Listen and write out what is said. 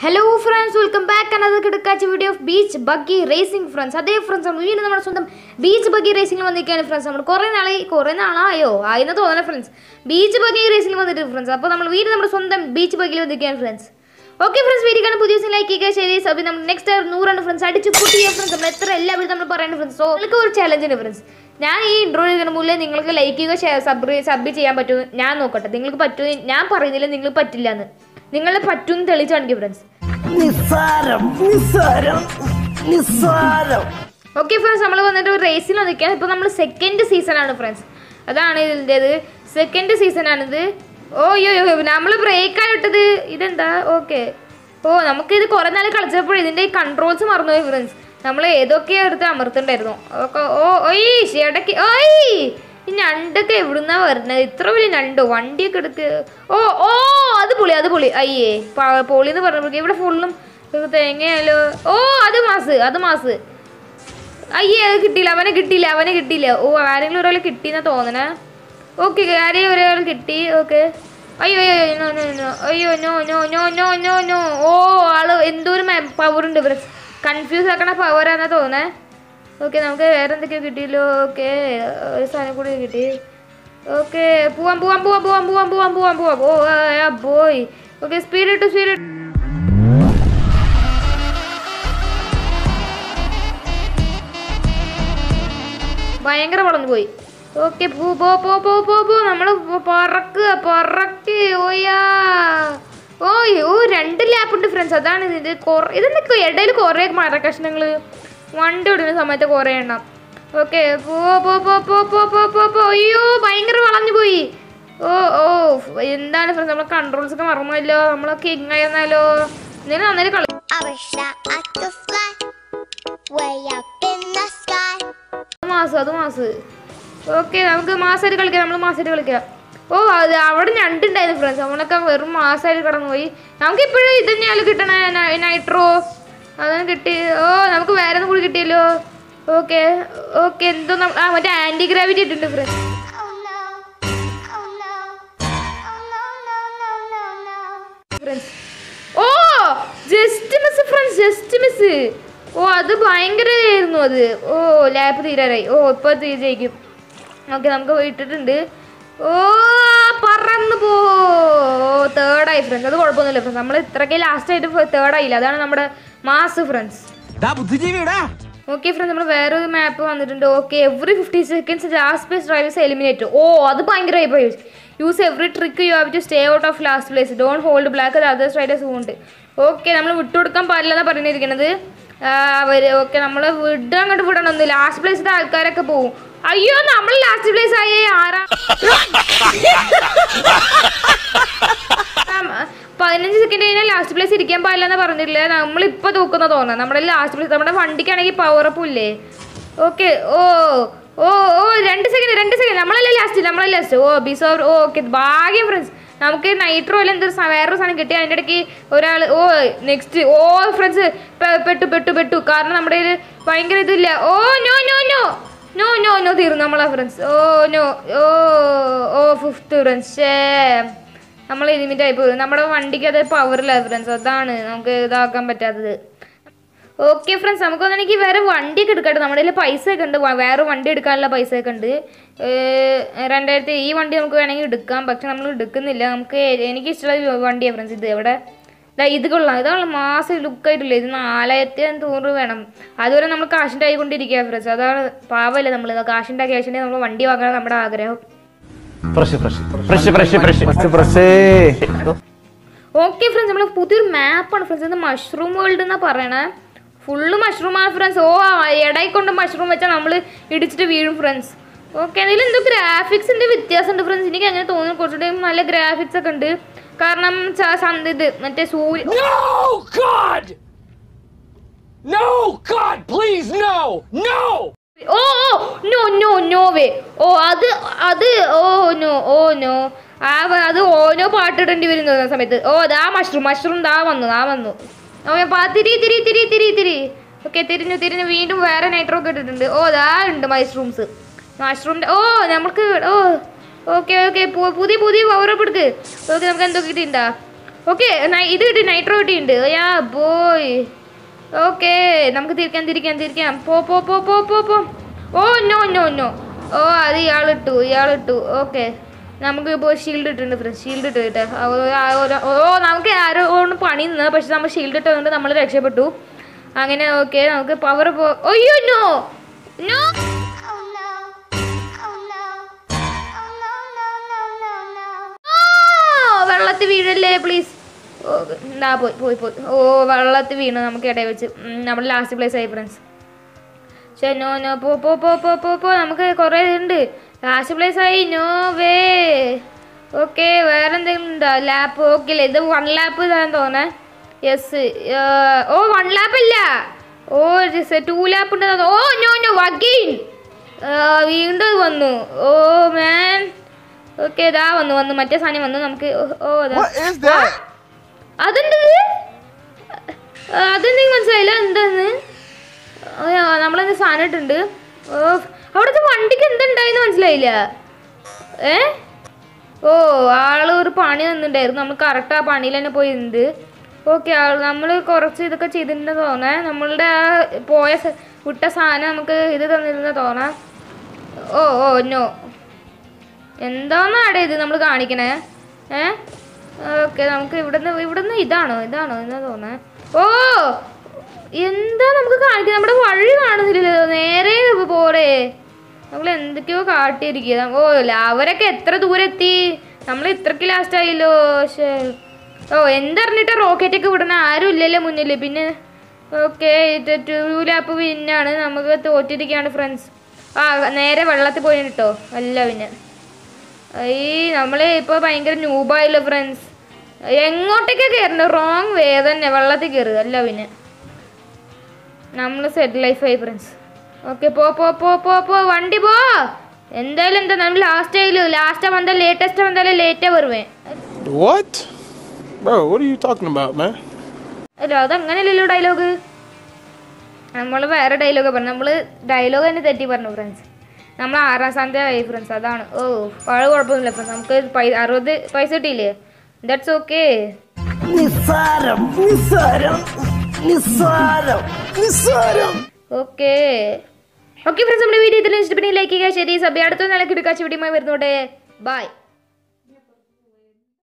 Hello friends welcome back another കിടക്കാച്ച video of beach buggy racing friends അതേ friends നമ്മൾ വീണ്ടും നമ്മുടെ സ്വന്തം ബീച്ച് ബഗ്ഗി റേസിംഗിൽ വന്നിരിക്കുകയാണ് ഫ്രണ്ട്സ് നമ്മൾ കുറേ നാളായി കുറേ നാളായോ ആയെന്ന് തോന്നണ ഫ്രണ്ട്സ് ബീച്ച് ബഗ്ഗി റേസിംഗിൽ വന്നിട്ട് ഫ്രണ്ട്സ് അപ്പോൾ നമ്മൾ വീണ്ടും നമ്മുടെ സ്വന്തം ബീച്ച് ബഗ്ഗിൽ വന്നിരിക്കുകയാണ് ഫ്രണ്ട്സ് ഓക്കെ ഫ്രണ്ട്സ് വീഡിയോ കാണാൻ പുതിയ ദിവസം ലൈക്ക് ചെയ്യുക ശരി സബ് നമ്മൾ നെക്സ്റ്റ് നൂറാണ് ഫ്രണ്ട്സ് അടിച്ച് കുട്ടിയ ഫ്രണ്ട്സ് നമ്മൾ എത്ര എല്ലാ വീടും നമ്മൾ പറയുന്നത് ഫ്രണ്ട്സ് സോ നിങ്ങൾക്ക് ഒരു ചലഞ്ച് ഉണ്ട് ഫ്രണ്ട്സ് ഞാൻ ഈ ഇൻട്രോ ചെയ്യുന്ന മുന്നേ നിങ്ങൾക്ക് ലൈക്ക് ചെയ്യുക ഷെയർ സബ് സബ് ചെയ്യാൻ പറ്റുമോ ഞാൻ നോക്കട്ടെ നിങ്ങൾക്ക് പറ്റുമോ ഞാൻ പറയുന്നില്ല നിങ്ങൾക്ക് പറ്റില്ല എന്ന് നിങ്ങളെ പറ്റുമെന്ന് തെളിയിച്ച് കാണിക്കും ഫ്രണ്ട്സ് നിസ്സാരം നിസ്സാരം നിസ്സാരം ഓക്കെ ഫ്രണ്ട്സ് നമ്മൾ വന്നിട്ട് ഒരു റേസിൽ നിൽക്കുകയാണ് ഇപ്പോൾ നമ്മൾ സെക്കൻഡ് സീസണാണ് ഫ്രണ്ട്സ് അതാണ് ഇതിൻ്റെത് സെക്കൻഡ് സീസണാണിത് ഓ യോ യോ നമ്മൾ ബ്രേക്കാണ് ഇട്ടത് ഇതെന്താ ഓക്കെ ഓ നമുക്കിത് കുറേ നാൾ കളിച്ചപ്പോൾ ഇതിൻ്റെ ഈ കൺട്രോൾസ് മറന്നുപോയി ഫ്രണ്ട്സ് നമ്മൾ ഏതൊക്കെയോ എടുത്ത് അമർത്തുണ്ടായിരുന്നു ഓക്കെ ഓ ഒയ് ഇടയ്ക്ക് ഓയ് ഈ ഞണ്ടൊക്കെ എവിടുന്നാ വരുന്നത് ഇത്ര വലിയ ഞണ്ടോ വണ്ടിയൊക്കെ എടുത്ത് ഓ ഓ അത് പൊളി അത് പൊളി അയ്യേ പ- പൊളി എന്ന് പറഞ്ഞപ്പോൾ ഇവിടെ ഫുള്ളും തേങ്ങയാലോ ഓ അത് മാസ് അത് മാസ് അയ്യേ അത് കിട്ടിയില്ല അവനെ കിട്ടിയില്ല അവനെ കിട്ടിയില്ല ഓ ആരെങ്കിലും ഒരാൾ കിട്ടിയെന്നാ തോന്നണേ ഓക്കെ ആരെയും ഒരാൾ കിട്ടി ഓക്കെ അയ്യോ അയ്യോ നോ നോ നോ അയ്യോ no no no no no no oh ആള് എന്തോരം പവർ ഉണ്ട് ഇവർ കൺഫ്യൂസ് ആക്കണ പവറാന്നാ തോന്നേ ഓക്കെ നമുക്ക് വേറെ എന്തൊക്കെയോ കിട്ടിയല്ലോ ഓക്കെ ഒരു സാധനം കൂടി കിട്ടി ഓക്കെ പോവാം പോവാം പോവാം പോവാം പോവാം പോവാം പോവാം പോവാം ഓ ബോയ് ഓക്കെ സ്പീഡ് ഇട്ടു സ്പീഡ് ഇട്ടു ഭയങ്കര വളർന്നു പോയി ഓക്കെ പോ പോ പോ പോ പോ പോ നമ്മൾ പറക്കുക പറക്ക് ഓയാ ഓയ് ഓ രണ്ട് ലാപ്പുണ്ട് ഫ്രണ്ട്സ് അതാണ് ഇതിൻ്റെ കുറേ ഇതെന്തൊക്കെ ഇടയിൽ കുറേ മരക്കഷ്ണങ്ങൾ വണ്ടി ഓടുന്ന സമയത്ത് കുറേ എണ്ണം ഓക്കെ പോ പോ പോ പോ പോ പോ പോ പോ അയ്യോ ഭയങ്കര വളഞ്ഞു പോയി ഓ ഓ എന്താണ് ഫ്രണ്ട്സ് നമ്മളെ കൺട്രോൾസ് ഒക്കെ മറന്നല്ലോ നമ്മളൊക്കെ എങ്ങായിരുന്നാലോ ഇതിന് നന്നായി കളി I wish that I could fly way up in the sky. അത് മാസം അത് മാസ് ഓക്കെ നമുക്ക് മാസമായിട്ട് കളിക്കാം നമ്മൾ മാസമായിട്ട് കളിക്കാം ഓ അത് അവിടെ ഞണ്ടുണ്ടായിരുന്നു ഫ്രണ്ട്സ് നമ്മളൊക്കെ വെറും മാസമായിട്ട് കടന്നു പോയി നമുക്ക് ഇപ്പോഴും ഇത് തന്നെയാണ് കിട്ടണേ നൈ- നൈട്രോ അതാണ് കിട്ടി ഓ നമുക്ക് വേറെ ഒന്നും കൂടി കിട്ടിയല്ലോ ഓക്കെ ഓക്കെ എന്തോ നമ്മ- ആ മറ്റേ ആൻറ്റി ഗ്രാവിറ്റി ഇട്ടിട്ടുണ്ട് friends Oh no, oh no, oh no, no, no, no, no. Friends oh just miss friends just miss oh അത് ഭയങ്കരമായിരുന്നു അത് ഓ ലാപ്പ് തീരാറായി ഓ ഇപ്പൊ തീ- ജയിക്കും ഓക്കെ നമുക്ക് ഇട്ടിട്ടുണ്ട് ഓ പറന്ന് പോ തേർഡായി ഫ്രണ്ട്സ് അത് കുഴപ്പമൊന്നുമില്ല ഫ്രണ്ട്സ് നമ്മൾ ഇത്രയ്ക്ക് ലാസ്റ്റ് ആയിട്ട് തേർഡായില്ല അതാണ് നമ്മുടെ മാസ് ഫ്രണ്ട്സ് ബുദ്ധിജീവിടാ ഓക്കെ ഫ്രണ്ട്സ് നമ്മൾ വേറൊരു മാപ്പ് വന്നിട്ടുണ്ട് okay every fifty seconds last place drivers eliminate oh അത് ഭയങ്കരമായി പോയി use every trick you have to stay out of last place don't hold back others riders ഉണ്ട് ഓക്കെ നമ്മൾ വിട്ടുകൊടുക്കാൻ പാടില്ലെന്നാണ് പറഞ്ഞിരിക്കുന്നത് അവർ ഓക്കെ നമ്മൾ വിടാൻ അങ്ങോട്ട് വിടണമെന്ന് ലാസ്റ്റ് പ്ലേസിലെ ആൾക്കാരൊക്കെ പോകും അയ്യോ നമ്മൾ ലാസ്റ്റ് പ്ലേസ് ആയേ ആരാ ആം, പതിനഞ്ച് സെക്കൻഡ് കഴിഞ്ഞാൽ ലാസ്റ്റ് പ്ലേസ് ഇരിക്കാൻ പാടില്ല എന്ന് പറഞ്ഞിട്ടില്ല നമ്മളിപ്പോൾ തൂക്കുന്ന തോന്നുന്നത് നമ്മുടെ ലാസ്റ്റ് പ്ലേസ് നമ്മുടെ വണ്ടിക്കാണെങ്കിൽ പവർ അപ്പ് ഇല്ലേ ഓക്കെ ഓ ഓ ഓ രണ്ട് സെക്കൻഡ് രണ്ട് സെക്കൻഡ് നമ്മളല്ലേ ലാസ്റ്റ് നമ്മളല്ലേ ലാസ്റ്റ് ഓ ബിസോ ഓ ഓക്കെ ഭാഗ്യം ഫ്രണ്ട്സ് നമുക്ക് നൈട്രോ അല്ല എന്തൊരു സ- വേറൊരു സാധനം കിട്ടി അതിൻ്റെ ഇടയ്ക്ക് ഒരാൾ ഓ നെക്സ്റ്റ് ഓ ഫ്രണ്ട്സ് പെട്ടു പെട്ടു പെട്ടു കാരണം നമ്മുടെ കയ്യിൽ ഭയങ്കര ഇതില്ല oh no no no no no no തീർന്നു നമ്മളെ friends oh no oh oh fifth friends ഷേ നമ്മൾ ലിമിറ്റ് ആയി പോയി നമ്മുടെ വണ്ടിക്ക് അത് പവറില്ല ഫ്രണ്ട്സ് അതാണ് നമുക്ക് ഇതാക്കാൻ പറ്റാത്തത് ഓക്കെ ഫ്രണ്ട്സ് നമുക്കൊന്നെനിക്ക് വേറെ വണ്ടിയൊക്കെ എടുക്കട്ടെ നമ്മുടെ കയ്യിൽ പൈസ ഒക്കെ ഉണ്ട് വ- വേറെ വണ്ടി എടുക്കാനുള്ള പൈസ ഒക്കെ ഉണ്ട് ഏഹ് രണ്ടായിരത്തി ഈ വണ്ടി നമുക്ക് വേണമെങ്കിൽ എടുക്കാം പക്ഷെ നമ്മൾ എടുക്കുന്നില്ല നമുക്ക് എനിക്ക് ഇഷ്ടമുള്ള വണ്ടിയാണ് ഫ്രണ്ട്സ് ഇത് എവിടെ ദാ ഇത് കൊള്ളാം ഇതാണ് മാസം ലുക്കായിട്ടില്ല ഇത് നാലായിരത്തി അഞ്ഞൂറ് വേണം അതുവരെ നമ്മൾ കാശുണ്ടായി കൊണ്ടിരിക്കുക ഫ്രണ്ട്സ് അതാണ് പാവല്ലേ നമ്മൾ കാശുണ്ടാക്കി കാശുണ്ടെങ്കിൽ നമ്മൾ വണ്ടി വാങ്ങാൻ നമ്മുടെ ആഗ്രഹം fresh fresh fresh fresh fresh fresh okay friends നമ്മൾ പുതിയൊരു മാപ്പാണ് ഫ്രണ്ട്സ് ഇത് മഷ്റൂം വേൾഡ് എന്നാ പറയണേ ഫുള്ള് മഷ്റൂമാണ് ഫ്രണ്ട്സ് ഓ ഇടയിൽ കൊണ്ട് മഷ്റൂം വെച്ചാൽ നമ്മൾ ഇടിച്ചിട്ട് വീഴും ഫ്രണ്ട്സ് ഓക്കെ അതിൽ എന്തോ ഗ്രാഫിക്സിൻ്റെ വ്യത്യാസമുണ്ട് ഫ്രണ്ട്സ് എനിക്ക് അങ്ങനെ തോന്നുന്നു കുറച്ചുകൂടി നല്ല ഗ്രാഫിക്സ് ഒക്കെ ഉണ്ട് കാരണം ച- സന്ത് ഇത് മറ്റേ Surya No, God! No, God, please, no! No! Oh oh no no no way oh അത് അത് ഓ നോ ഓ നോ ആ വ- അത് ഓനോ പാട്ടിടേണ്ടി വരും തോന്നുന്ന സമയത്ത് ഓ ദാ മഷ്റൂം മഷ്റൂം ദാ വന്നു ദാ വന്നു ഓ പാ തിരി തിരി തിരി തിരി തിരി ഓക്കെ തിരിഞ്ഞു തിരിഞ്ഞു വീണ്ടും വേറെ നൈട്രോ ഒക്കെ ഇട്ടിട്ടുണ്ട് ഓ ദാ ഉണ്ട് മഷ്റൂംസ് മഷ്റൂമിൻ്റെ ഓ നമുക്ക് ഓ ഓക്കെ ഓക്കെ പുതിയ പുതിയ പവർ അപ്പ് എടുക്ക് ഓക്കെ നമുക്ക് എന്തൊക്കെ കിട്ടിയിട്ടുണ്ടാ ഓക്കെ ഇത് കിട്ടി നൈട്രോ കിട്ടിയിട്ടുണ്ട് യാ ബോയ് ഓക്കെ നമുക്ക് തിരിക്കാം തിരിക്കാം തിരിക്കാം പോ പോ പോ പോ പോ പോ oh no no no oh അത് ഇയാളിട്ടു ഇയാളിട്ടു ഓക്കെ നമുക്ക് ഇപ്പോൾ ഷീൽഡ് ഇട്ടിട്ടുണ്ട് ഫ്രണ്ട്സ് ഷീൽഡ് ഇട്ട് കേട്ടോ ഓ നമുക്ക് ആരോ കൊണ്ട് പണി നിന്ന് പക്ഷെ നമ്മൾ ഷീൽഡ് ഇട്ടതുകൊണ്ട് നമ്മൾ രക്ഷപ്പെട്ടു അങ്ങനെ ഓക്കെ നമുക്ക് പവർ പോ അയ്യോ no no Oh no. Oh no. Oh no, no, no, no, no. ആ, വെള്ളത്തിൽ വീഴല്ലേ പ്ലീസ് ഓ എന്താ പോയി പോയി പോയി ഓ വെള്ളത്തിൽ വീണു നമുക്ക് ഇടയിൽ വെച്ച് നമ്മൾ ലാസ്റ്റ് പ്ലേസ് ആയി ഫ്രണ്ട്സ് പക്ഷേ നോ നോ പോ പോ പോ പോ പോ പോ നമുക്ക് കുറേ ഉണ്ട് ലാസ്റ്റ് പ്ലേസ് ആയി നോ വേ ഓക്കെ വേറെ എന്തെങ്കിലും ഉണ്ടോ ലാപ്പ് ഓക്കെ അല്ലേ ഇത് വൺ ലാപ്പ് ഇതാന്ന് തോന്നേ യെസ് ഓ വൺ ലാപ്പ് ഇല്ല ഓ ടു ലാപ്പ് ഉണ്ട് ഓ നോ നോ അഗെയിൻ വീണ്ടും ഇത് വന്നു ഓ മാൻ ഓക്കെ ഇതാ വന്നു വന്നു മറ്റേ സാധനം വന്നു നമുക്ക് ഓ- ഓ അതാ What is that? അതെന്തത് ആ, അതെന്തെങ്കിലും മനസ്സിലായില്ല എന്താന്ന് നമ്മളെന്ത് സാധനം ഇട്ടുണ്ട് ഓ അവിടുത്തെ വണ്ടിക്ക് എന്തുണ്ടായിന്ന് മനസ്സിലായില്ല ഏ ഓ ആള് ഒരു പണി തന്നിട്ടുണ്ടായിരുന്നു നമ്മൾ കറക്റ്റ് ആ പണിയിൽ തന്നെ പോയി ഉണ്ട് ഓക്കെ നമ്മൾ കുറച്ച് ഇതൊക്കെ ചെയ്തിട്ടുണ്ടെന്ന് തോന്നേ നമ്മളുടെ ആ പോയ സ- വിട്ട സാധനം നമുക്ക് ഇത് തന്നിരുന്ന തോന്നാം ഓ ഓ നോ എന്താന്നാടെ ഇത് നമ്മൾ കാണിക്കണേ ഏ ഓക്കെ നമുക്ക് ഇവിടുന്ന് ഇവിടുന്ന് ഇതാണോ ഇതാണോ എന്നാ തോന്നേ ഓ എന്താ നമുക്ക് കാണിക്കുന്നത് നമ്മുടെ വഴി കാണുന്നില്ലല്ലോ നേരെ പോരെ നമ്മൾ എന്തൊക്കെയോ കാട്ടിയിരിക്കുക ഓ ല- അവരൊക്കെ എത്ര ദൂരം എത്തി നമ്മൾ ഇത്രക്ക് ലാസ്റ്റ് ആയില്ലോ പക്ഷേ ഓ എന്തറിഞ്ഞിട്ട് റോക്കറ്റ് ഒക്കെ വിടണ ആരും ഇല്ലല്ലോ മുന്നിൽ പിന്നെ ഓക്കെ ടു ലാപ്പ് പിന്നാണ് നമുക്ക് തോറ്റിരിക്കുകയാണ് ഫ്രണ്ട്സ് ആ നേരെ വെള്ളത്തിൽ പോയി കേട്ടോ അല്ല പിന്നെ ഈ നമ്മള് ഇപ്പൊ ഭയങ്കര ന്യൂബായല്ലോ ഫ്രണ്ട്സ് എങ്ങോട്ടേക്കാ കയറണ്ട റോങ് വേ തന്നെ വെള്ളത്തിൽ കയറുക അല്ല പിന്നെ നമ്മൾ സെറ്റ് ലൈഫ് ആയി ഫ്രണ്ട്സ് ഓക്കെ പോ പോ പോ പോ പോ വണ്ടി പോ എന്തായാലും എന്താ നമ്മൾ ലാസ്റ്റ് ആയില്ലോ ലാസ്റ്റ് വന്ന ലേറ്റസ്റ്റ് വന്നാലും ലേറ്റാ വരുവേ What? Bro, what are you talking about, man? അല്ല അതങ്ങനെയല്ലല്ലോ ഡയലോഗ് നമ്മൾ വേറെ ഡയലോഗ് പറഞ്ഞു നമ്മൾ ഡയലോഗ് തന്നെ തെറ്റി പറഞ്ഞു ഫ്രണ്ട്സ് നമ്മൾ ആറാം സ്ഥാനത്തെ ആയി ഫ്രണ്ട്സ് അതാണ് ഓ വളരെ കുഴപ്പമൊന്നുമില്ല ഫ്രണ്ട്സ് നമുക്ക് പൈ അറുപത് പൈസ കിട്ടിയില്ലേ ദാറ്റ്സ് ഓക്കെ നിസ്സാരം നിസ്സാരം നിസ്സാരം നിസ്സാരം ഓക്കെ ഓക്കെ ഫ്രണ്ട്സ് നമ്മുടെ വീഡിയോ ഇതിൽ ഇഷ്ടപ്പെട്ടെങ്കിൽ ലൈക്ക് ചെയ്യുക ശരി സഭ അടുത്ത നല്ല കിടക്കാച്ച വീഡിയോ വരുന്നോട്ടെ ബൈ